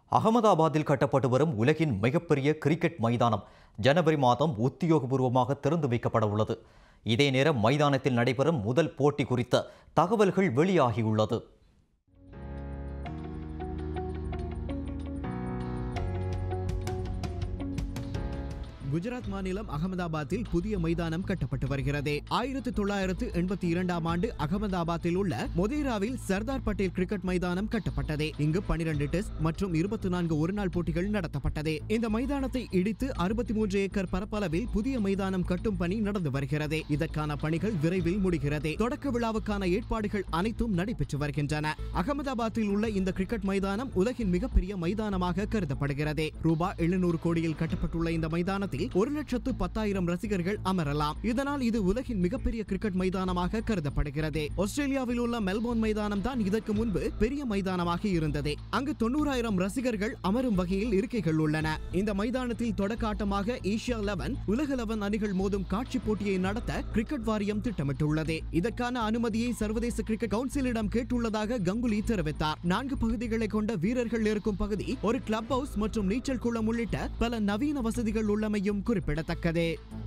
அகமதாபாத்தில் கட்டப்பட்டு வரும் உலகின் மிகப்பெரிய கிரிக்கெட் மைதானம் ஜனவரி மாதம் உத்தியோகபூர்வமாக திறந்து வைக்கப்பட உள்ளது இதே நேரம் மைதானத்தில் நடைபெறும் முதல் போட்டி குறித்த தகவல்கள் வெளியாகியுள்ளது குஜராத் மாநிலம் அகமதாபாத்தில் புதிய மைதானம் கட்டப்பட்டு வருகிறது ஆயிரத்தி தொள்ளாயிரத்து எண்பத்தி இரண்டாம் ஆண்டு அகமதாபாத்தில் உள்ள மொதேராவில் சர்தார் பட்டேல் கிரிக்கெட் மைதானம் கட்டப்பட்டது இங்கு பனிரெண்டு டெஸ்ட் மற்றும் இருபத்தி நான்கு ஒருநாள் போட்டிகள் நடத்தப்பட்டது இந்த மைதானத்தை இடித்து அறுபத்தி மூன்று ஏக்கர் பரப்பளவில் புதிய மைதானம் கட்டும் பணி நடந்து வருகிறது இதற்கான பணிகள் விரைவில் முடிகிறது தொடக்க விழாவுக்கான ஏற்பாடுகள் அனைத்தும் நடைபெற்று வருகின்றன அகமதாபாத்தில் உள்ள இந்த கிரிக்கெட் மைதானம் உலகின் மிகப்பெரிய மைதானமாக கருதப்படுகிறது ரூபாய் எழுநூறு கோடியில் கட்டப்பட்டுள்ள இந்த மைதானத்தில் ஒரு லட்சத்து பத்தாயிரம் ரசிகர்கள் அமரலாம் இதனால் இது உலகின் மிகப்பெரிய கிரிக்கெட் மைதானமாக கருதப்படுகிறது ஆஸ்திரேலியாவில் உள்ள மெல்போர்ன் மைதானம் தான் இதற்கு முன்பு பெரிய மைதானமாக இருந்தது அங்கு தொண்ணூறாயிரம் ரசிகர்கள் அமரும் வகையில் இருக்கைகள் உள்ளன இந்த மைதானத்தில் தொடக்க ஆட்டமாக ஏசியா லெவன் உலக லெவன் அணிகள் மோதும் காட்சி போட்டியை நடத்த கிரிக்கெட் வாரியம் திட்டமிட்டுள்ளது இதற்கான அனுமதியை சர்வதேச கிரிக்கெட் கவுன்சிலிடம் கேட்டுள்ளதாக கங்குலி தெரிவித்தார் நான்கு பகுதிகளை கொண்ட வீரர்கள் இருக்கும் பகுதி ஒரு கிளப் ஹவுஸ் மற்றும் நீச்சல் குளம் உள்ளிட்ட பல நவீன வசதிகள் உள்ளமையும் குறிப்பிடத்தக்கது